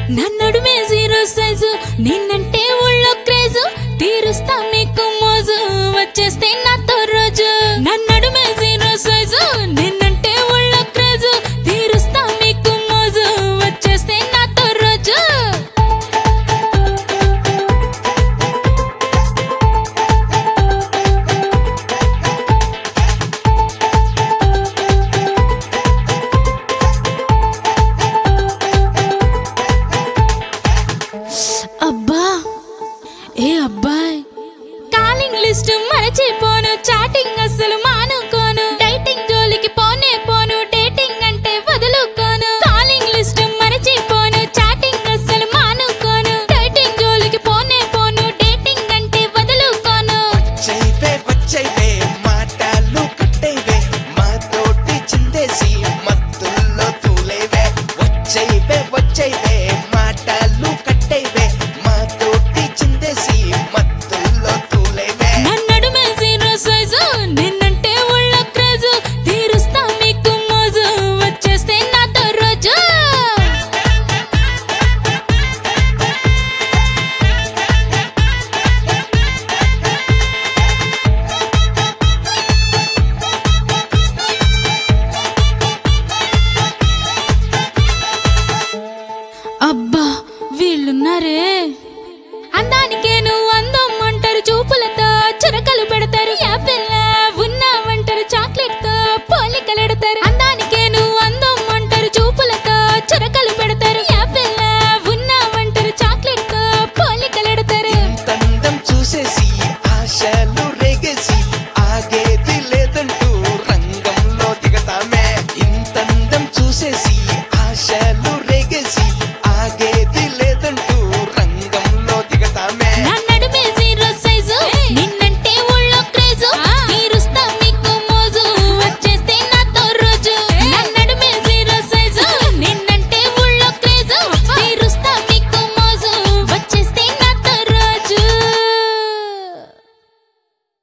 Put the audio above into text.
నన్నడుమే zero size నిన్నంటే ఊళ్ళో craze తీరుస్తా మీకు మోజు వచ్చేస్తే నాతో రోజు నన్నడుమే జీరో సైజు నిన్నంటే ఊళ్ళో క్రేజు తీరుస్తా మీకు మోజు వచ్చేస్తే నాతో రోజు అబ్బా ఏ అబ్బాయ్ కాలింగ్ లిస్ట్ మరచిపోను చాటింగ్ అస్సలు మానుకోను డైటింగ్ జోలికి పోనే పోను డేటింగ్ అంటే వదులుకోను కాలింగ్ లిస్ట్ మరచిపోను చాటింగ్ అస్సలు మానుకోను డైటింగ్ జోలికి పోనే పోను డేటింగ్ అంటే వదులుకోను వచ్చైవే వచ్చైవే మాటలు కట్టేవే మాతోటి చిందేసి మత్తుల్లో తూలేవే వచ్చైవే వచ్చైవే మాటలు కట్టేవే మాతోటి చిందేసి మత్తుల్లో తూలేవే నన్నడుమే జీరో సైజు నిన్నంటే ఉళ్ళ క్రేజు తీరుస్తా మీకు మోజు వచ్చేస్తే నాతో రోజు అబ్బా వీళ్ళున్నారే అందానికే నువ్వు అందం అంటారు చూపుల